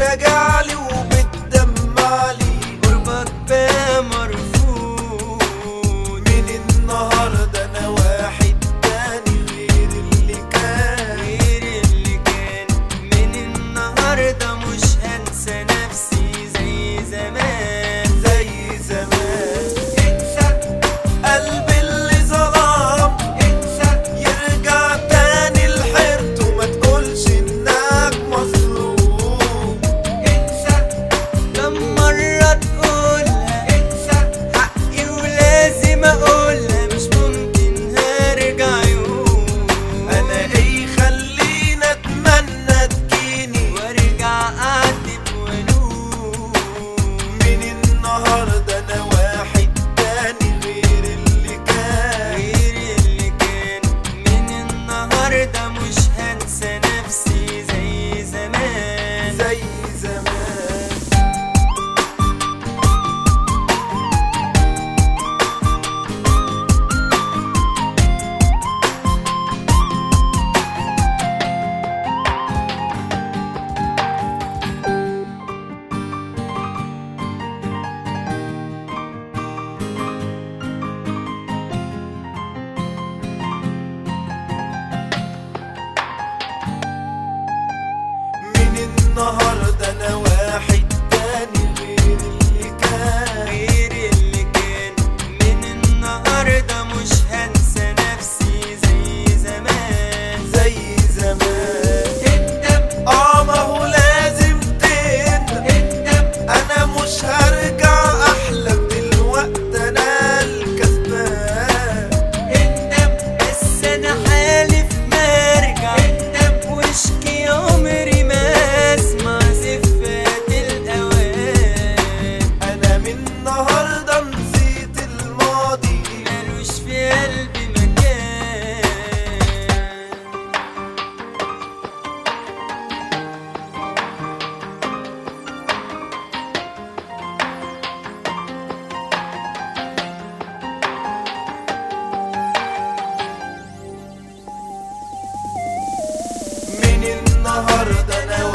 راجعلي وبتدمعلي قربك بقى مرفوض من النهاردة أنا واحد تاني غير اللي كان غير اللي كان من النهارده مش هنسى نفسي زي زمان زي زمان انسى قلبي اللي ظلام انسى يرجع تاني لحيرته ما تقولش انك مظلوم انسى كم مرة تقولها انسى حقي ولازم اقولها مش ممكن هرجع يوم انا ايه يخليني اتمنى تجيني وارجع اعتب والوم من النهارده انا واحد تاني غير اللي كان غير اللي كان من النهارده مش هنسى نفسي زي زمان زي زمان من النهارده انا واحد تاني غير اللي كان غير اللي كان من النهارده مش هنسى نفسي زي زمان زي زمان اندم اه ما هو لازم تندم اندم انا مش هرجع احلم دلوقتي انا الكسبان اندم بس انا حالف ما ارجع اندم واشكي عمري ما اسمع زفات الاوان انا من النهارده نسيت الماضي ملوش في قلبي مكان من النهارده انا